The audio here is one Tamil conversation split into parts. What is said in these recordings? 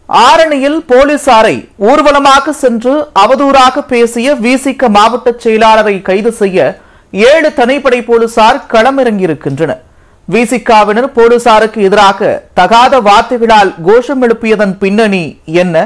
ஆரணியில் போலீசாரை ஊர்வலமாக சென்று அவதூறாக பேசிய விசிக மாவட்ட செயலாளரை கைது செய்ய ஏழு தனிப்படை போலீசார் களமிறங்கியிருக்கின்றனர் விசிகாவினர் போலீசாருக்கு எதிராக தகாத வார்த்தைகளால் கோஷம் எழுப்பியதன் பின்னணி என்ன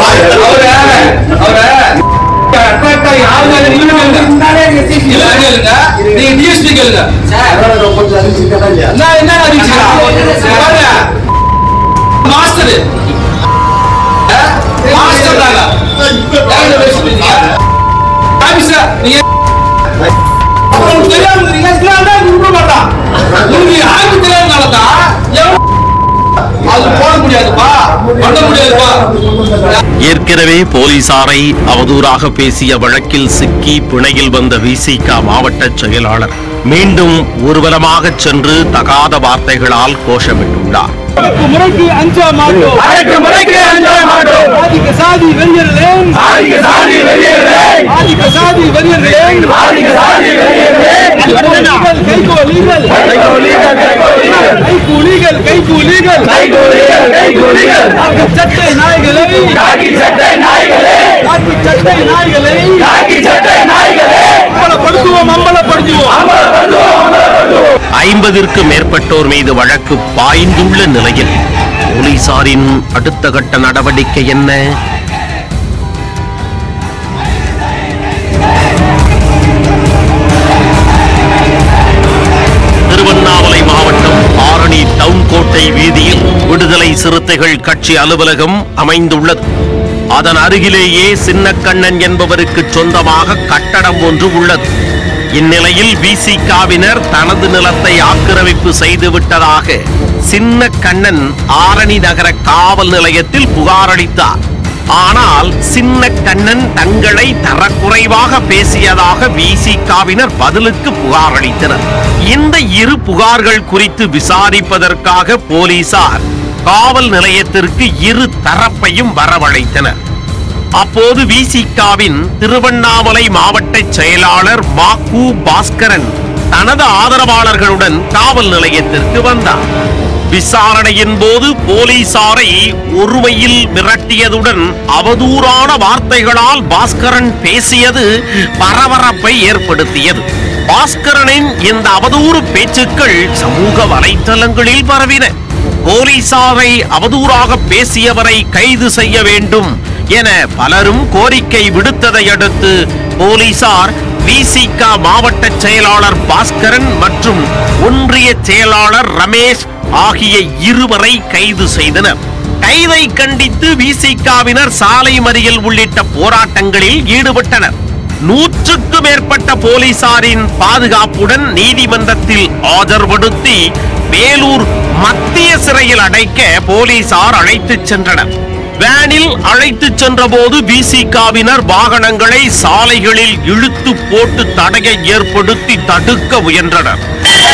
அது போட முடியாதுப்பா பண்ண முடியாதுப்பா ஏற்கனவே போலீசாரை அவதூறாக பேசிய வழக்கில் சிக்கி பிணையில் வந்த விசிக மாவட்ட செயலாளர் மீண்டும் ஊர்வலமாக சென்று தகாத வார்த்தைகளால் கோஷமிட்டுள்ளார் அடக்கு முறைக்கு அஞ்ச மாட்டோம் அடக்கு முறைக்கு அஞ்ச மாட்டோம் ஆதிக்க சாதி வெறியர்களே ஆதிக்க சாதி வெளியேறே ஆதிக்க சாதி வெறியர்களே ஆதிக்க சாதி வெளியேறே கைகூலிகள் கைகூலிகள் கைகூலிகள் கைகூலிகள் கைகூலிகள் கைகூலிகள் காக்கி சட்டை நாய்களை காக்கி சட்டை நாய்களே காக்கி சட்டை நாய்களை காக்கி சட்டை நாய்களே அம்பலப்படுத்துவோம் அம்பலப்படுத்துவோம் ஐம்பதிற்கும் மேற்பட்டோர் மீது வழக்கு பாய்ந்துள்ள நிலையில் போலீசாரின் அடுத்த கட்ட நடவடிக்கை என்ன திருவண்ணாமலை மாவட்டம் ஆரணி டவுன் கோட்டை வீதியில் விடுதலை சிறுத்தைகள் கட்சி அலுவலகம் அமைந்துள்ளது அதன் அருகிலேயே சின்னக்கண்ணன் என்பவருக்கு சொந்தமாக கட்டடம் ஒன்று உள்ளது இந்நிலையில் விசிகாவினர் தனது நிலத்தை ஆக்கிரமிப்பு செய்து விட்டதாக சின்ன கண்ணன் ஆரணி நகர காவல் நிலையத்தில் புகார் அளித்தார் ஆனால் சின்ன கண்ணன் தங்களை தரக்குறைவாக பேசியதாக விசிகாவினர் பதிலுக்கு புகார் அளித்தனர் இந்த இரு புகார்கள் குறித்து விசாரிப்பதற்காக போலீசார் காவல் நிலையத்திற்கு இரு தரப்பையும் வரவழைத்தனர் அப்போது விசிகாவின் திருவண்ணாமலை மாவட்ட செயலாளர் மாக்கு பாஸ்கரன் தனது ஆதரவாளர்களுடன் காவல் நிலையத்திற்கு வந்தார் விசாரணையின் போது போலீசாரை ஒருமையில் மிரட்டியதுடன் அவதூறான வார்த்தைகளால் பாஸ்கரன் பேசியது பரபரப்பை ஏற்படுத்தியது பாஸ்கரனின் இந்த அவதூறு பேச்சுக்கள் சமூக வலைத்தளங்களில் பரவின போலீசாரை அவதூறாக பேசியவரை கைது செய்ய வேண்டும் என பலரும் கோரிக்கை விடுத்ததை அடுத்து போலீசார் விசிக மாவட்ட செயலாளர் பாஸ்கரன் மற்றும் ஒன்றிய செயலாளர் ரமேஷ் ஆகிய இருவரை கைது செய்தனர் கைதை கண்டித்து விசிகாவினர் சாலை மறியல் உள்ளிட்ட போராட்டங்களில் ஈடுபட்டனர் நூற்றுக்கு மேற்பட்ட போலீசாரின் பாதுகாப்புடன் நீதிமன்றத்தில் ஆஜர்படுத்தி வேலூர் மத்திய சிறையில் அடைக்க போலீசார் அழைத்துச் சென்றனர் வேனில் அழைத்துச் சென்றபோது விசிகாவினர் வாகனங்களை சாலைகளில் இழுத்து போட்டு தடையை ஏற்படுத்தி தடுக்க முயன்றனர்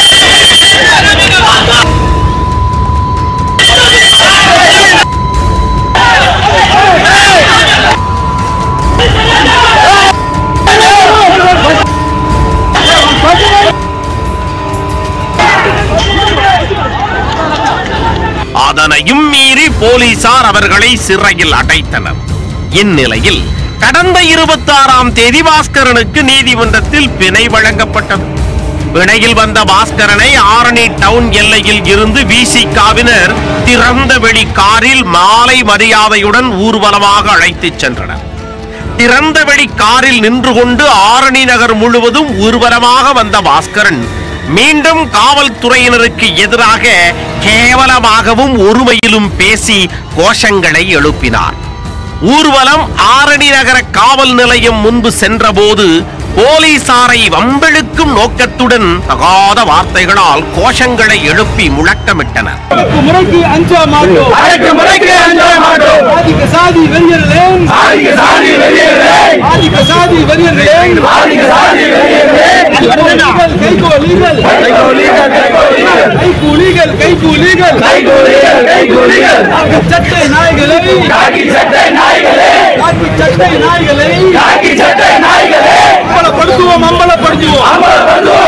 அதனையும் மீறி போலீசார் அவர்களை சிறையில் அடைத்தனர் இந்நிலையில் கடந்த இருபத்தி ஆறாம் தேதி பாஸ்கரனுக்கு நீதிமன்றத்தில் பிணை வழங்கப்பட்டது பிணையில் வந்த பாஸ்கரனை ஆரணி டவுன் எல்லையில் இருந்து விசிகாவினர் திறந்த வெளி காரில் மாலை மரியாதையுடன் ஊர்வலமாக அழைத்துச் சென்றனர் திறந்த வெளி காரில் நின்று கொண்டு ஆரணி நகர் முழுவதும் ஊர்வலமாக வந்த பாஸ்கரன் மீண்டும் காவல்துறையினருக்கு எதிராக கேவலமாகவும் ஒருமையிலும் பேசி கோஷங்களை எழுப்பினார் ஊர்வலம் ஆரணி நகர காவல் நிலையம் முன்பு சென்றபோது போலீசாரை வம்பெழுக்கும் நோக்கத்துடன் தகாத வார்த்தைகளால் கோஷங்களை எழுப்பி முழக்கமிட்டனர் அடக்கு முறைக்கு அஞ்ச மாட்டோம் அடக்கு முறைக்கு அஞ்ச மாட்டோம் ஆதிக்க சாதி வெறியர்களே ஆதிக்க சாதி வெளியேறே ஆதிக்க சாதி வெறியர்களே ஆதிக்க சாதி வெளியேறே கைகூலிகள் கைகூலிகள் கைகூலிகள் கைகூலிகள் கைகூலிகள் கைகூலிகள் கைகூலிகள் காக்கி சட்டை நாய்களை காக்கி சட்டை நாய்களே காக்கி சட்டை நாய்களை காக்கி சட்டை நாய்களே அம்பலப்படுத்துவோம் அம்பலப்படுத்துவோம் அமரப்படுத்துவோம்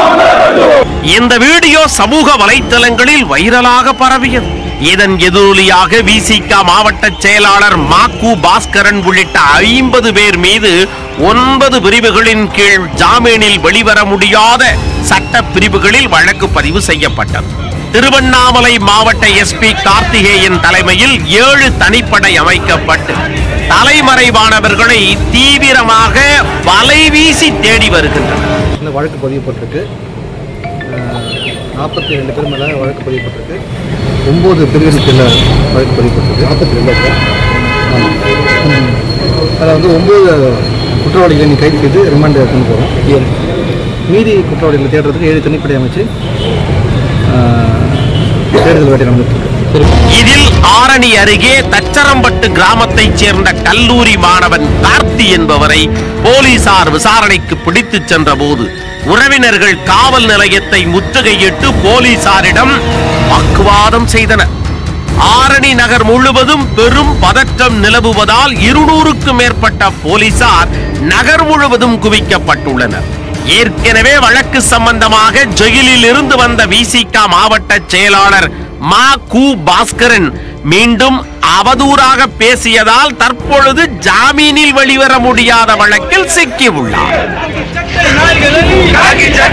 இந்த வீடியோ சமூக வலைத்தளங்களில் வைரலாக பரவியது இதன் எதிரொலியாக விசிக மாவட்ட செயலாளர் மாக்கு பாஸ்கரன் உள்ளிட்ட ஐம்பது பேர் மீது ஒன்பது பிரிவுகளின் கீழ் ஜாமீனில் வெளிவர முடியாத சட்ட பிரிவுகளில் வழக்கு பதிவு செய்யப்பட்டது திருவண்ணாமலை மாவட்ட எஸ்பி கார்த்திகேயன் தலைமையில் ஏழு தனிப்படை அமைக்கப்பட்டு தலைமறைவானவர்களை தீவிரமாக வலைவீசி தேடி வருகின்றனர் இந்த வழக்கு பதியப்பட்டிருக்கு நாற்பத்தி ரெண்டு பேர் மேலே வழக்கு பதியப்பட்டிருக்கு ஒம்பது பேர்களுக்கு கீழே வழக்கு பதியப்பட்டிருக்கு நாற்பத்தி ரெண்டு அதில் வந்து ஒம்பது குற்றவாளிகளை நீ கைது செய்து ரிமாண்ட் கொண்டு போகிறோம் ஏழு மீதி குற்றவாளிகளை தேடுறதுக்கு ஏழு தனிப்படை அமைச்சு ஆஹ், தேடுதல் வேட்டை நடந்துட்டு இருக்கு இதில் ஆரணி அருகே தச்சரம்பட்டு கிராமத்தைச் சேர்ந்த கல்லூரி மாணவன் கார்த்தி என்பவரை போலீசார் விசாரணைக்கு பிடித்துச் சென்றபோது உறவினர்கள் காவல் நிலையத்தை முற்றுகையிட்டு போலீசாரிடம் வாக்குவாதம் செய்தனர் ஆரணி நகர் முழுவதும் பெரும் பதற்றம் நிலவுவதால் இருநூறுக்கும் மேற்பட்ட போலீசார் நகர் முழுவதும் குவிக்கப்பட்டுள்ளனர் ஏற்கனவே வழக்கு சம்பந்தமாக ஜெயிலில் இருந்து வந்த விசிக மாவட்ட செயலாளர் மா கு பாஸ்கரன் மீண்டும் அவதூறாக பேசியதால் தற்பொழுது ஜாமீனில் வெளிவர முடியாத வழக்கில் சிக்கியுள்ளார் நாய்களை